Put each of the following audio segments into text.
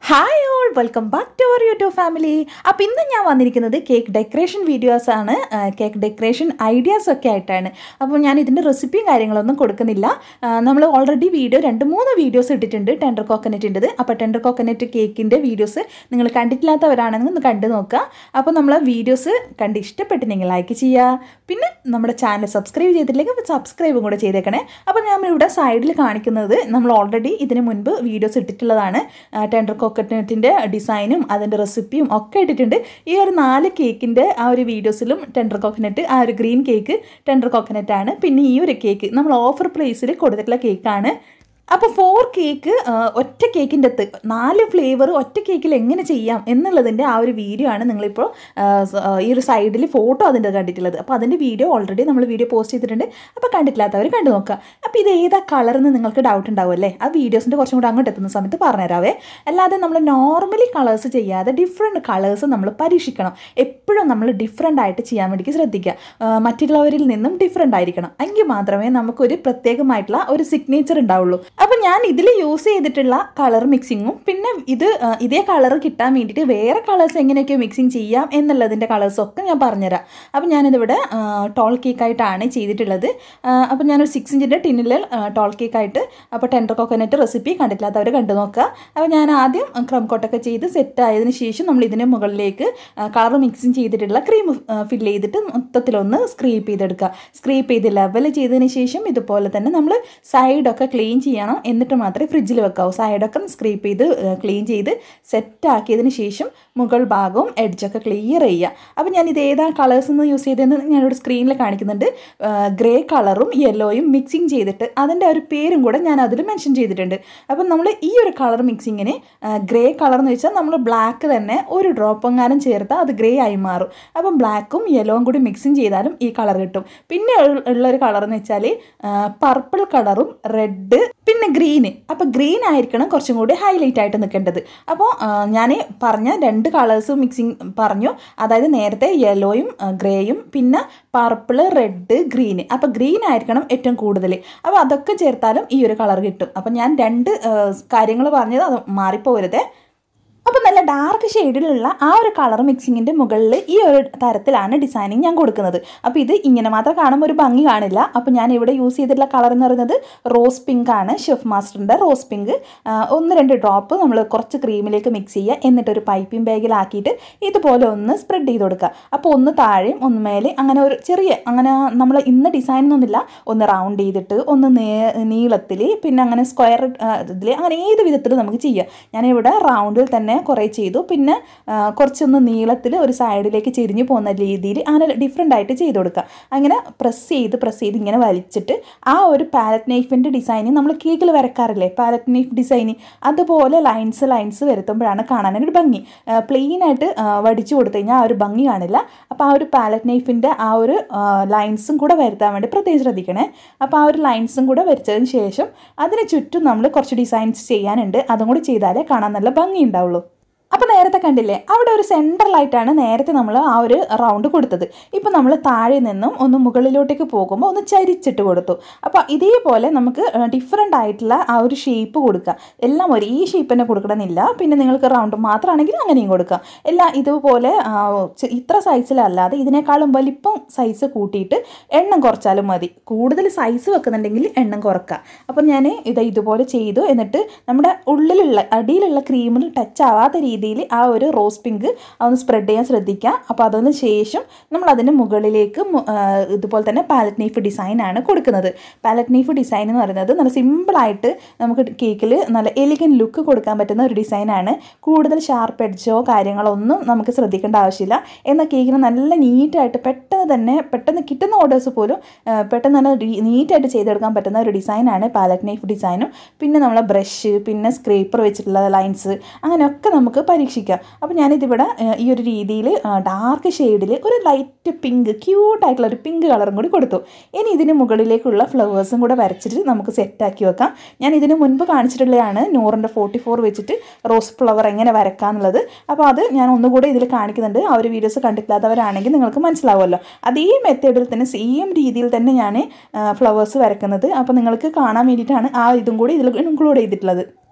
hi all welcome back to our YouTube family അപ്പോൾ ഇന്ന് ഞാൻ വന്നിരിക്കുന്നത് കേക്ക് ഡെക്കറേഷൻ വീഡിയോസ് ആണ് കേക്ക് ഡെക്കറേഷൻ ഐഡിയാസ് ഒക്കെ ആയിട്ടാണ് അപ്പോൾ ഞാൻ ഇതിൻ്റെ റെസിപ്പിയും കാര്യങ്ങളൊന്നും കൊടുക്കുന്നില്ല നമ്മൾ ഓൾറെഡി വീഡിയോ രണ്ട് മൂന്ന് വീഡിയോസ് ഇട്ടിട്ടുണ്ട് ടെൻഡർ കോക്കനറ്റിൻ്റെത് അപ്പോൾ ടെൻഡർ കോക്കനറ്റ് കേക്കിൻ്റെ വീഡിയോസ് നിങ്ങൾ കണ്ടിട്ടില്ലാത്തവരാണെങ്കിൽ ഒന്ന് കണ്ടു നോക്കുക അപ്പോൾ നമ്മൾ വീഡിയോസ് കണ്ട് ഇഷ്ടപ്പെട്ടിട്ടുണ്ടെങ്കിൽ ലൈക്ക് ചെയ്യുക പിന്നെ നമ്മുടെ ചാനൽ സബ്സ്ക്രൈബ് ചെയ്തിട്ടില്ലെങ്കിൽ സബ്സ്ക്രൈബും കൂടെ ചെയ്തേക്കണേ അപ്പോൾ ഞാൻ ഇവിടെ സൈഡിൽ കാണിക്കുന്നത് നമ്മൾ ഓൾറെഡി ഇതിന് മുൻപ് വീഡിയോസ് ഇട്ടിട്ടുള്ളതാണ് ടെൻഡർ കോക്കനറ്റിൻ്റെ ഡിസൈനും അതിൻ്റെ റെസിപ്പിയും ഒക്കെ ഇട്ടിട്ടുണ്ട് ഈ ഒരു നാല് കേക്കിൻ്റെ ആ ഒരു വീഡിയോസിലും ടെൻഡർ കോക്കനറ്റ് ആ ഒരു ഗ്രീൻ കേക്ക് ടെൻഡർ കോക്കനറ്റ് ആണ് പിന്നെ ഈ ഒരു കേക്ക് നമ്മൾ ഓഫർ പ്രൈസിൽ കൊടുത്തിട്ടുള്ള കേക്കാണ് അപ്പോൾ ഫോർ കേക്ക് ഒറ്റ കേക്കിൻ്റെ അകത്ത് നാല് ഫ്ലേവർ ഒറ്റ കേക്കിൽ എങ്ങനെ ചെയ്യാം എന്നുള്ളതിൻ്റെ ആ ഒരു വീഡിയോ ആണ് നിങ്ങളിപ്പോൾ ആ, സ- ആ, ഈ ഒരു സൈഡിൽ ഫോട്ടോ അതിൻ്റെ കണ്ടിട്ടുള്ളത് അപ്പോൾ അതിൻ്റെ വീഡിയോ ഓൾറെഡി നമ്മൾ വീഡിയോ പോസ്റ്റ് ചെയ്തിട്ടുണ്ട് അപ്പോൾ കണ്ടിട്ടില്ലാത്തവർ കണ്ടു നോക്കുക അപ്പോൾ ഇത് ഏതാ കളർ എന്ന് നിങ്ങൾക്ക് ഡൗട്ട് ഉണ്ടാവും അല്ലേ ആ വീഡിയോസിൻ്റെ കുറച്ചും കൂടെ അങ്ങോട്ട് എത്തുന്ന സമയത്ത് പറഞ്ഞുതരാവേ അല്ലാതെ നമ്മൾ നോർമലി കളേഴ്സ് ചെയ്യാതെ ഡിഫറെൻറ്റ് കളേഴ്സ് നമ്മൾ പരീക്ഷിക്കണം എപ്പോഴും നമ്മൾ ഡിഫറെൻ്റ് ആയിട്ട് ചെയ്യാൻ വേണ്ടി ശ്രദ്ധിക്കുക ആ, മറ്റുള്ളവരിൽ നിന്നും ഡിഫറെൻ്റ് ആയിരിക്കണം എങ്കിൽ മാത്രമേ നമുക്കൊരു പ്രത്യേകമായിട്ടുള്ള ഒരു സിഗ്നേച്ചർ ഉണ്ടാവുള്ളൂ അപ്പോൾ ഞാൻ ഇതിൽ യൂസ് ചെയ്തിട്ടുള്ള കളർ മിക്സിങ്ങും പിന്നെ ഇത് ആ, ഇതേ കളർ കിട്ടാൻ വേണ്ടിയിട്ട് വേറെ കളേഴ്സ് എങ്ങനെയൊക്കെ മിക്സിങ് ചെയ്യാം എന്നുള്ളതിൻ്റെ കളേഴ്സും ഒക്കെ ഞാൻ പറഞ്ഞുതരാം അപ്പോൾ ഞാനിതിവിടെ ടോൾ കേക്കായിട്ടാണ് ചെയ്തിട്ടുള്ളത് ആ, അപ്പോൾ ഞാനൊരു സിക്സ് ഇഞ്ചിൻ്റെ ടിന്നിൽ ടോൾ കേക്കായിട്ട് അപ്പോൾ ടെൻഡർ കോക്കനറ്റ് റെസിപ്പി കണ്ടിട്ടില്ലാത്തവർ കണ്ടു നോക്കുക അപ്പോൾ ഞാൻ ആദ്യം ക്രം കോട്ടൊക്കെ ചെയ്ത് സെറ്റ് ആയതിനു ശേഷം നമ്മൾ ഇതിന് മുകളിലേക്ക് കളർ മിക്സിങ് ചെയ്തിട്ടുള്ള ക്രീം ഫില്ല് ചെയ്തിട്ട് മൊത്തത്തിലൊന്ന് സ്ക്രീപ്പ് ചെയ്തെടുക്കുക സ്ക്രീപ്പ് ചെയ്ത് ലെവൽ ചെയ്തതിന് ശേഷം ഇതുപോലെ തന്നെ നമ്മൾ സൈഡൊക്കെ ക്ലീൻ ചെയ്യണം എന്നിട്ട് മാത്രമേ ഫ്രിഡ്ജിൽ വെക്കാവൂ സൈഡൊക്കെ സ്ക്രീപ്പ് ചെയ്ത് ക്ലീൻ ചെയ്ത് സെറ്റ് ആക്കിയതിന് ശേഷം മുകൾ ഭാഗവും എഡ്ജൊക്കെ ക്ലിയർ ചെയ്യുക അപ്പോൾ ഞാൻ ഇത് ഏതാ കളേഴ്സ് എന്ന് യൂസ് ചെയ്തതെന്ന് ഞാനിവിടെ സ്ക്രീനിൽ കാണിക്കുന്നുണ്ട് ഗ്രേ കളറും യെല്ലോയും മിക്സിങ് ചെയ്തിട്ട് അതിൻ്റെ ഒരു പേരും കൂടെ ഞാൻ അതിൽ മെൻഷൻ ചെയ്തിട്ടുണ്ട് അപ്പം നമ്മൾ ഈ ഒരു കളർ മിക്സിങ്ങിന് ഗ്രേ കളർ എന്ന് വെച്ചാൽ നമ്മൾ ബ്ലാക്ക് തന്നെ ഒരു ഡ്രോപ്പ് എങ്ങാനും ചേർത്താൽ അത് ഗ്രേ ആയി മാറും അപ്പം ബ്ലാക്കും യെല്ലോവും കൂടി മിക്സിങ് ചെയ്താലും ഈ കളർ കിട്ടും പിന്നെ ഉള്ള- ഉള്ളൊരു കളർ എന്ന് വെച്ചാൽ പർപ്പിൾ കളറും റെഡ് പിന്നെ ഗ്രീന് അപ്പോൾ ഗ്രീൻ ആയിരിക്കണം കുറച്ചും കൂടി ഹൈലൈറ്റ് ആയിട്ട് നിൽക്കേണ്ടത് അപ്പോൾ ഞാൻ പറഞ്ഞ രണ്ട് കളേഴ്സ് മിക്സിങ് പറഞ്ഞു അതായത് നേരത്തെ യെല്ലോയും ഗ്രേയും പിന്നെ പർപ്പിള് റെഡ് ഗ്രീന് അപ്പോൾ ഗ്രീൻ ആയിരിക്കണം ഏറ്റവും കൂടുതൽ അപ്പോൾ അതൊക്കെ ചേർത്താലും ഈ ഒരു കളർ കിട്ടും അപ്പോൾ ഞാൻ രണ്ട് കാര്യങ്ങൾ പറഞ്ഞത് അത് മാറിപ്പോരുതേ അപ്പോൾ നല്ല ഡാർക്ക് ഷെയ്ഡിലുള്ള ആ ഒരു കളർ മിക്സിങ്ങിൻ്റെ മുകളിൽ ഈ ഒരു തരത്തിലാണ് ഡിസൈനിങ് ഞാൻ കൊടുക്കുന്നത് അപ്പോൾ ഇത് ഇങ്ങനെ മാത്രം കാണുമ്പോൾ ഒരു ഭംഗി കാണില്ല അപ്പോൾ ഞാൻ ഇവിടെ യൂസ് ചെയ്തിട്ടുള്ള കളർ എന്ന് പറയുന്നത് റോസ് പിങ്ക് ആണ് ഷെഫ് മാസ്റ്ററിൻ്റെ റോസ് പിങ്ക് ഒന്ന് രണ്ട് ഡ്രോപ്പ് നമ്മൾ കുറച്ച് ക്രീമിലേക്ക് മിക്സ് ചെയ്യുക എന്നിട്ട് ഒരു പൈപ്പിംഗ് ബാഗിലാക്കിയിട്ട് ഇതുപോലെ ഒന്ന് സ്പ്രെഡ് ചെയ്ത് കൊടുക്കുക അപ്പോൾ ഒന്ന് താഴെയും ഒന്ന് മേലെ അങ്ങനെ ഒരു ചെറിയ അങ്ങനെ നമ്മൾ ഇന്ന ഡിസൈൻ ഒന്നുമില്ല ഒന്ന് റൗണ്ട് ചെയ്തിട്ട് ഒന്ന് നേ നീളത്തിൽ പിന്നെ അങ്ങനെ സ്ക്വയർ ഇതിൽ അങ്ങനെ ഏത് വിധത്തിൽ നമുക്ക് ചെയ്യാം ഞാനിവിടെ റൗണ്ടിൽ തന്നെ കുറേ ചെയ്തു പിന്നെ ആ, കുറച്ചൊന്ന് നീളത്തിൽ ഒരു സൈഡിലേക്ക് ചെരിഞ്ഞു പോകുന്ന രീതിയിൽ അങ്ങനെ ഡിഫറെൻ്റ് ആയിട്ട് ചെയ്ത് കൊടുക്കുക അങ്ങനെ പ്രസ് ചെയ്ത് പ്രസ് ചെയ്ത് ഇങ്ങനെ വലിച്ചിട്ട് ആ ഒരു പാലറ്റ് നൈഫിൻ്റെ ഡിസൈനിങ് നമ്മൾ കേക്കിൽ വരക്കാറില്ലേ പാലറ്റ് നൈഫ് ഡിസൈനിങ് അതുപോലെ ലൈൻസ് ലൈൻസ് വരുത്തുമ്പോഴാണ് കാണാനൊരു ഭംഗി പ്ലെയിൻ ആയിട്ട് ആ, വടിച്ചു കൊടുത്തു കഴിഞ്ഞാൽ ആ ഒരു ഭംഗി കാണില്ല അപ്പോൾ ആ ഒരു പാലറ്റ് നൈഫിൻ്റെ ആ ഒരു ലൈൻസും കൂടെ വരുത്താൻ വേണ്ടി പ്രത്യേകം ശ്രദ്ധിക്കണേ അപ്പോൾ ആ ഒരു ലൈൻസും കൂടെ വരച്ചതിന് ശേഷം അതിന് ചുറ്റും നമ്മൾ കുറച്ച് ഡിസൈൻസ് ചെയ്യാനുണ്ട് അതും കൂടി ചെയ്താലേ കാണാൻ നല്ല ഭംഗി ഉണ്ടാവുള്ളൂ അപ്പോൾ നേരത്തെ കണ്ടില്ലേ അവിടെ ഒരു സെൻട്രലായിട്ടാണ് നേരത്തെ നമ്മൾ ആ ഒരു റൗണ്ട് കൊടുത്തത് ഇപ്പോൾ നമ്മൾ താഴെ നിന്നും ഒന്ന് മുകളിലോട്ടേക്ക് പോകുമ്പോൾ ഒന്ന് ചരിച്ചിട്ട് കൊടുത്തു അപ്പോൾ ഇതേപോലെ നമുക്ക് ഡിഫറെൻ്റ് ആയിട്ടുള്ള ആ ഒരു ഷേപ്പ് കൊടുക്കുക എല്ലാം ഒരേ ഷേപ്പ് തന്നെ കൊടുക്കണമെന്നില്ല പിന്നെ നിങ്ങൾക്ക് റൗണ്ട് മാത്രമാണെങ്കിൽ അങ്ങനെയും കൊടുക്കാം എല്ലാം ഇതുപോലെ ആ, ചെ- ഇത്ര സൈസിലല്ലാതെ ഇതിനേക്കാളും വലിപ്പം സൈസ് കൂട്ടിയിട്ട് എണ്ണം കുറച്ചാലും മതി കൂടുതൽ സൈസ് വെക്കുന്നുണ്ടെങ്കിൽ എണ്ണം കുറക്കുക അപ്പം ഞാൻ ഇത് ഇതുപോലെ ചെയ്തു എന്നിട്ട് നമ്മുടെ ഉള്ളിലുള്ള അടിയിലുള്ള ക്രീമിൽ ടച്ച് ആവാത്ത രീതിയിൽ ആ ഒരു റോസ് പിങ്ക് അതൊന്ന് സ്പ്രെഡ് ചെയ്യാൻ ശ്രദ്ധിക്കുക അപ്പോൾ അതിന് ശേഷം നമ്മൾ അതിന് മുകളിലേക്ക് മു- ആ, ഇതുപോലെ തന്നെ പാലറ്റ് നൈഫ് ഡിസൈനാണ് കൊടുക്കുന്നത് പാലറ്റ് നൈഫ് ഡിസൈൻ എന്ന് പറയുന്നത് നല്ല സിമ്പിളായിട്ട് നമുക്ക് കേക്കിൽ നല്ല എലിഗൻ ലുക്ക് കൊടുക്കാൻ പറ്റുന്ന ഒരു ഡിസൈനാണ് കൂടുതൽ ഷാർപ്പ് എഡ്ജോ കാര്യങ്ങളോ ഒന്നും നമുക്ക് ശ്രദ്ധിക്കേണ്ട ആവശ്യമില്ല എന്നാൽ കേക്കിന് നല്ല നീറ്റായിട്ട് പെട്ടെന്ന് തന്നെ പെട്ടെന്ന് കിട്ടുന്ന ഓർഡേഴ്സ് പോലും ആ, പെട്ടെന്ന് തന്നെ നീറ്റായിട്ട് ചെയ്തെടുക്കാൻ പറ്റുന്ന ഒരു ഡിസൈനാണ് പാലറ്റ് നൈഫ് ഡിസൈനും പിന്നെ നമ്മളെ ബ്രഷ് പിന്നെ സ്ക്രേപ്പർ വെച്ചിട്ടുള്ള ലൈൻസ് അങ്ങനെയൊക്കെ നമുക്ക് പരീക്ഷിക്കാം അപ്പോൾ ഞാനിതിവിടെ ആ, ഈ ഒരു രീതിയിൽ ഡാർക്ക് ഷെയ്ഡിൽ ഒരു ലൈറ്റ് പിങ്ക് ക്യൂട്ടായിട്ടുള്ള ഒരു പിങ്ക് കളറും കൂടി കൊടുത്തു ഇനി ഇതിന് മുകളിലേക്കുള്ള ഫ്ലവേഴ്സും കൂടെ വരച്ചിട്ട് നമുക്ക് സെറ്റാക്കി വെക്കാം ഞാൻ ഇതിന് മുൻപ് കാണിച്ചിട്ടുള്ളതാണ് നൂറിൻ്റെ ഫോർട്ടി ഫോർ വെച്ചിട്ട് റോസ് ഫ്ലവർ എങ്ങനെ വരക്കാന്നുള്ളത് അപ്പോൾ അത് ഞാൻ ഒന്നുകൂടെ ഇതിൽ കാണിക്കുന്നുണ്ട് ആ ഒരു വീഡിയോസ് കണ്ടിട്ടില്ലാത്തവരാണെങ്കിൽ നിങ്ങൾക്ക് മനസ്സിലാവുമല്ലോ അതേ മെത്തേഡിൽ തന്നെ സെയിം രീതിയിൽ തന്നെ ഞാൻ ഫ്ലവേഴ്സ് വരക്കുന്നത് അപ്പോൾ നിങ്ങൾക്ക് കാണാൻ വേണ്ടിയിട്ടാണ് ആ ഇതും കൂടി ഇതിൽ ഇൻക്ലൂഡ് ചെയ്തിട്ടുള്ളത്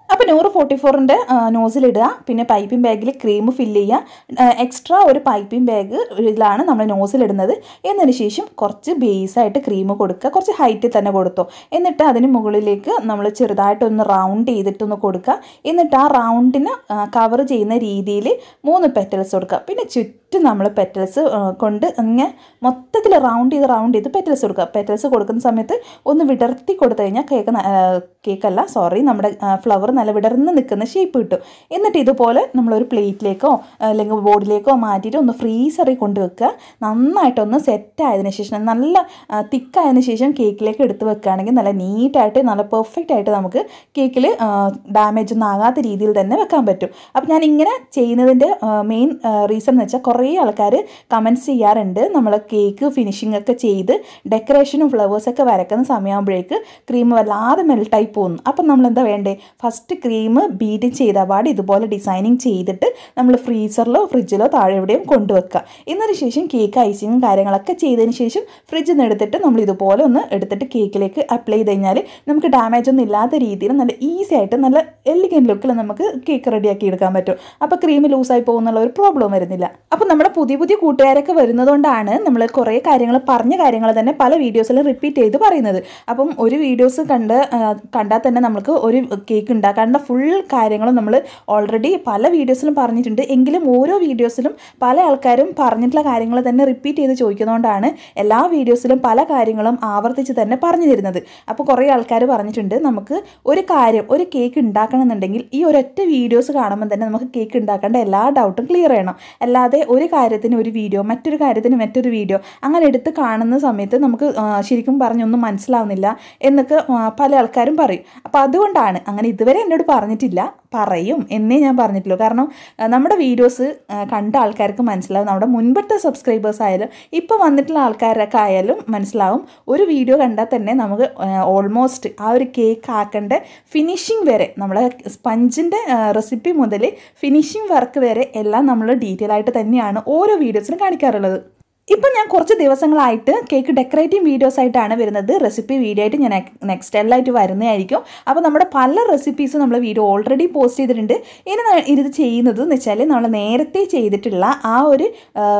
അപ്പോൾ നൂറ് ഫോർട്ടി ഫോറിൻ്റെ നോസിലിടുക പിന്നെ പൈപ്പിംഗ് ബാഗിൽ ക്രീം ഫില്ല് ചെയ്യുക എക്സ്ട്രാ ഒരു പൈപ്പിംഗ് ബാഗ് ഇതിലാണ് നമ്മൾ നോസിലിടുന്നത് എന്നതിന് ശേഷം കുറച്ച് ബേസായിട്ട് ക്രീം കൊടുക്കുക കുറച്ച് ഹൈറ്റിൽ തന്നെ കൊടുത്തു എന്നിട്ട് അതിന് മുകളിലേക്ക് നമ്മൾ ചെറുതായിട്ടൊന്ന് റൗണ്ട് ചെയ്തിട്ടൊന്ന് കൊടുക്കുക എന്നിട്ട് ആ റൗണ്ടിന് കവർ ചെയ്യുന്ന രീതിയിൽ മൂന്ന് പെറ്റൽസ് കൊടുക്കുക പിന്നെ ചുറ്റും നമ്മൾ പെറ്റൽസ് കൊണ്ട് ഇങ്ങനെ മൊത്തത്തിൽ റൗണ്ട് ചെയ്ത് റൗണ്ട് ചെയ്ത് പെറ്റൽസ് കൊടുക്കുക പെറ്റൽസ് കൊടുക്കുന്ന സമയത്ത് ഒന്ന് വിടർത്തി കൊടുത്തു കഴിഞ്ഞാൽ കേക്ക് കേക്കല്ല സോറി നമ്മുടെ ഫ്ലവർ നല്ല വിടർന്ന് നിൽക്കുന്ന ഷേപ്പ് കിട്ടും എന്നിട്ട് ഇതുപോലെ നമ്മളൊരു പ്ലേറ്റിലേക്കോ അല്ലെങ്കിൽ ബോർഡിലേക്കോ മാറ്റിയിട്ട് ഒന്ന് ഫ്രീസറിൽ കൊണ്ടുവെക്കുക നന്നായിട്ടൊന്ന് സെറ്റ് ആയതിനു ശേഷം നല്ല തിക്കായതിനു ശേഷം കേക്കിലേക്ക് എടുത്ത് വെക്കുകയാണെങ്കിൽ നല്ല നീറ്റായിട്ട് നല്ല പെർഫെക്റ്റ് ആയിട്ട് നമുക്ക് കേക്കിൽ ഡാമേജ് ഒന്നും ആകാത്ത രീതിയിൽ തന്നെ വെക്കാൻ പറ്റും അപ്പം ഞാൻ ഇങ്ങനെ ചെയ്യുന്നതിൻ്റെ മെയിൻ റീസൺ എന്ന് വെച്ചാൽ കുറേ ആൾക്കാർ കമൻറ്റ്സ് ചെയ്യാറുണ്ട് നമ്മൾ കേക്ക് ഫിനിഷിംഗ് ഒക്കെ ചെയ്ത് ഡെക്കറേഷനും ഫ്ലവേഴ്സൊക്കെ വരക്കുന്ന സമയമാകുമ്പോഴേക്ക് ക്രീം വല്ലാതെ മെൽട്ടായി പോകുന്നു അപ്പം നമ്മൾ എന്താ വേണ്ടേ ഫസ്റ്റ് ക്രീം ബീറ്റ് ചെയ്ത പാട് ഇതുപോലെ ഡിസൈനിങ് ചെയ്തിട്ട് നമ്മൾ ഫ്രീസറിലോ ഫ്രിഡ്ജിലോ താഴെ എവിടെയും കൊണ്ടുവെക്കുക എന്നതിന് ശേഷം കേക്ക് ഐസിങ്ങും കാര്യങ്ങളൊക്കെ ചെയ്തതിന് ശേഷം ഫ്രിഡ്ജിൽ നിന്ന് എടുത്തിട്ട് നമ്മൾ ഇതുപോലെ ഒന്ന് എടുത്തിട്ട് കേക്കിലേക്ക് അപ്ലൈ ചെയ്ത് കഴിഞ്ഞാൽ നമുക്ക് ഡാമേജ് ഒന്നും ഇല്ലാത്ത രീതിയിൽ നല്ല ഈസി ആയിട്ട് നല്ല എലിഗൻ ലുക്കിൽ നമുക്ക് കേക്ക് റെഡിയാക്കി എടുക്കാൻ പറ്റും അപ്പോൾ ക്രീം ലൂസായി പോകുന്നുള്ള ഒരു പ്രോബ്ലം വരുന്നില്ല അപ്പോൾ നമ്മുടെ പുതിയ പുതിയ കൂട്ടുകാരൊക്കെ വരുന്നതുകൊണ്ടാണ് നമ്മൾ കുറേ കാര്യങ്ങൾ പറഞ്ഞ കാര്യങ്ങൾ തന്നെ പല വീഡിയോസിലും റിപ്പീറ്റ് ചെയ്ത് പറയുന്നത് അപ്പം ഒരു വീഡിയോസ് കണ്ട് കണ്ടാൽ തന്നെ നമുക്ക് ഒരു കേക്ക് ഉണ്ടാക്കാനുള്ള ഫുൾ കാര്യങ്ങളും നമ്മൾ ഓൾറെഡി പല വീഡിയോസിലും പറഞ്ഞിട്ടുണ്ട് എങ്കിലും ഓരോ വീഡിയോസിലും പല ആൾക്കാരും പറഞ്ഞിട്ടുള്ള കാര്യങ്ങൾ തന്നെ റിപ്പീറ്റ് ചെയ്ത് ചോദിക്കുന്നതുകൊണ്ടാണ് എല്ലാ വീഡിയോസിലും പല കാര്യങ്ങളും ആവർത്തിച്ച് തന്നെ പറഞ്ഞു തരുന്നത് അപ്പോൾ കുറേ ആൾക്കാർ പറഞ്ഞിട്ടുണ്ട് നമുക്ക് ഒരു കാര്യം ഒരു കേക്ക് ഉണ്ടാക്കണമെന്നുണ്ടെങ്കിൽ ഈ ഒരൊറ്റ വീഡിയോസ് കാണുമ്പോൾ തന്നെ നമുക്ക് കേക്ക് ഉണ്ടാക്കേണ്ട എല്ലാ ഡൗട്ടും ക്ലിയർ ചെയ്യണം അല്ലാതെ ഒരു കാര്യത്തിന് ഒരു വീഡിയോ മറ്റൊരു കാര്യത്തിന് മറ്റൊരു വീഡിയോ അങ്ങനെ എടുത്ത് കാണുന്ന സമയത്ത് നമുക്ക് ശരിക്കും പറഞ്ഞൊന്നും മനസ്സിലാവുന്നില്ല എന്നൊക്കെ പല ആൾക്കാരും പറയും അപ്പോൾ അതുകൊണ്ടാണ് അങ്ങനെ ഇതുവരെ എന്നോട് പറഞ്ഞിട്ടില്ല പറയും എന്നേ ഞാൻ പറഞ്ഞിട്ടുള്ളൂ കാരണം നമ്മുടെ വീഡിയോസ് കണ്ട ആൾക്കാർക്ക് മനസ്സിലാവും നമ്മുടെ മുൻപത്തെ സബ്സ്ക്രൈബേഴ്സ് ആയാലും ഇപ്പോൾ വന്നിട്ടുള്ള ആൾക്കാരൊക്കെ ആയാലും മനസ്സിലാവും ഒരു വീഡിയോ കണ്ടാൽ തന്നെ നമുക്ക് ഓൾമോസ്റ്റ് ആ ഒരു കേക്ക് ആക്കേണ്ട ഫിനിഷിംഗ് വരെ നമ്മുടെ സ്പഞ്ചിൻ്റെ റെസിപ്പി മുതൽ ഫിനിഷിംഗ് വർക്ക് വരെ എല്ലാം നമ്മൾ ഡീറ്റെയിൽ ആയിട്ട് തന്നെയാണ് ഓരോ വീഡിയോസിലും കാണിക്കാറുള്ളത് ഇപ്പം ഞാൻ കുറച്ച് ദിവസങ്ങളായിട്ട് കേക്ക് ഡെക്കറേറ്റിംഗ് വീഡിയോസ് ആയിട്ടാണ് വരുന്നത് റെസിപ്പി വീഡിയോ ആയിട്ട് ഞാൻ നെക്സ്റ്റ് എല്ലായിട്ട് വരുന്നതായിരിക്കും അപ്പോൾ നമ്മുടെ പല റെസിപ്പീസും നമ്മൾ വീഡിയോ ഓൾറെഡി പോസ്റ്റ് ചെയ്തിട്ടുണ്ട് ഇനി ഇത് ചെയ്യുന്നത് എന്ന് വെച്ചാൽ നമ്മൾ നേരത്തെ ചെയ്തിട്ടുള്ള ആ ഒരു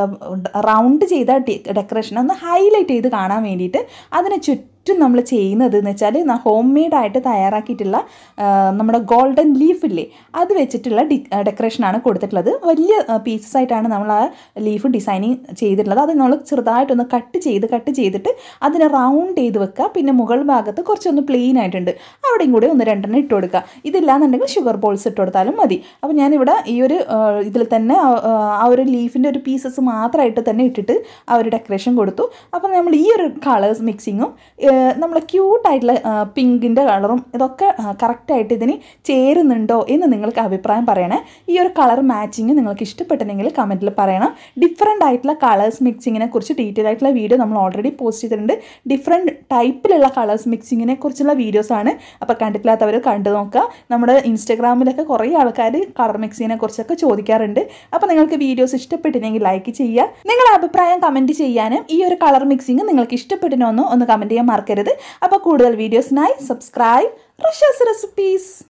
റൗണ്ട് ചെയ്ത ഡെക്കറേഷൻ ഒന്ന് ഹൈലൈറ്റ് ചെയ്ത് കാണാൻ വേണ്ടിയിട്ട് അതിന് ചുറ്റും ചുറ്റും നമ്മൾ ചെയ്യുന്നത് എന്ന് വെച്ചാൽ ഹോം മെയ്ഡായിട്ട് തയ്യാറാക്കിയിട്ടുള്ള നമ്മുടെ ഗോൾഡൻ ലീഫില്ലേ അത് വെച്ചിട്ടുള്ള ഡി ഡെക്കറേഷനാണ് കൊടുത്തിട്ടുള്ളത് വലിയ പീസസ് ആയിട്ടാണ് നമ്മൾ ആ ലീഫ് ഡിസൈനിങ് ചെയ്തിട്ടുള്ളത് അത് നമ്മൾ ചെറുതായിട്ടൊന്ന് കട്ട് ചെയ്ത് കട്ട് ചെയ്തിട്ട് അതിനെ റൗണ്ട് ചെയ്ത് വെക്കുക പിന്നെ മുകൾ ഭാഗത്ത് കുറച്ചൊന്ന് പ്ലെയിൻ ആയിട്ടുണ്ട് അവിടെയും കൂടെ ഒന്ന് രണ്ടെണ്ണം ഇട്ട് കൊടുക്കുക ഇതില്ലാന്നുണ്ടെങ്കിൽ ഷുഗർ ബോൾസ് ഇട്ട് കൊടുത്താലും മതി അപ്പോൾ ഞാനിവിടെ ഈ ഒരു ഇതിൽ തന്നെ ആ ഒരു ലീഫിൻ്റെ ഒരു പീസസ് മാത്രമായിട്ട് തന്നെ ഇട്ടിട്ട് ആ ഒരു ഡെക്കറേഷൻ കൊടുത്തു അപ്പോൾ നമ്മൾ ഈ ഒരു കളേഴ്സ് മിക്സിങ്ങും നമ്മൾ ക്യൂട്ടായിട്ടുള്ള പിങ്കിൻ്റെ കളറും ഇതൊക്കെ കറക്റ്റായിട്ട് ഇതിന് ചേരുന്നുണ്ടോ എന്ന് നിങ്ങൾക്ക് അഭിപ്രായം പറയണേ ഈ ഒരു കളർ മാച്ചിങ് നിങ്ങൾക്ക് ഇഷ്ടപ്പെട്ടിട്ടുണ്ടെങ്കിൽ കമൻറ്റിൽ പറയണം ഡിഫറെൻ്റ് ആയിട്ടുള്ള കളേഴ്സ് മിക്സിങ്ങിനെ കുറിച്ച് ഡീറ്റെയിൽ ആയിട്ടുള്ള വീഡിയോ നമ്മൾ ഓൾറെഡി പോസ്റ്റ് ചെയ്തിട്ടുണ്ട് ഡിഫറെൻറ്റ് ടൈപ്പിലുള്ള കളേഴ്സ് മിക്സിങ്ങിനെ കുറിച്ചുള്ള വീഡിയോസാണ് അപ്പോൾ കണ്ടിട്ടില്ലാത്തവർ കണ്ടു നോക്കുക നമ്മുടെ ഇൻസ്റ്റാഗ്രാമിലൊക്കെ കുറേ ആൾക്കാർ കളർ മിക്സിങ്ങിനെ കുറിച്ചൊക്കെ ചോദിക്കാറുണ്ട് അപ്പോൾ നിങ്ങൾക്ക് വീഡിയോസ് ഇഷ്ടപ്പെട്ടില്ലെങ്കിൽ ലൈക്ക് ചെയ്യുക നിങ്ങളുടെ അഭിപ്രായം കമൻറ്റ് ചെയ്യാനും ഈ ഒരു കളർ മിക്സിങ് നിങ്ങൾക്ക് ഇഷ്ടപ്പെട്ടിനോ ഒന്ന് കമൻറ്റ് ചെയ്യാൻ മറക്കരുത് അപ്പോൾ കൂടുതൽ വീഡിയോസിനായി സബ്സ്ക്രൈബ് റഷാസ് റെസിപ്പീസ്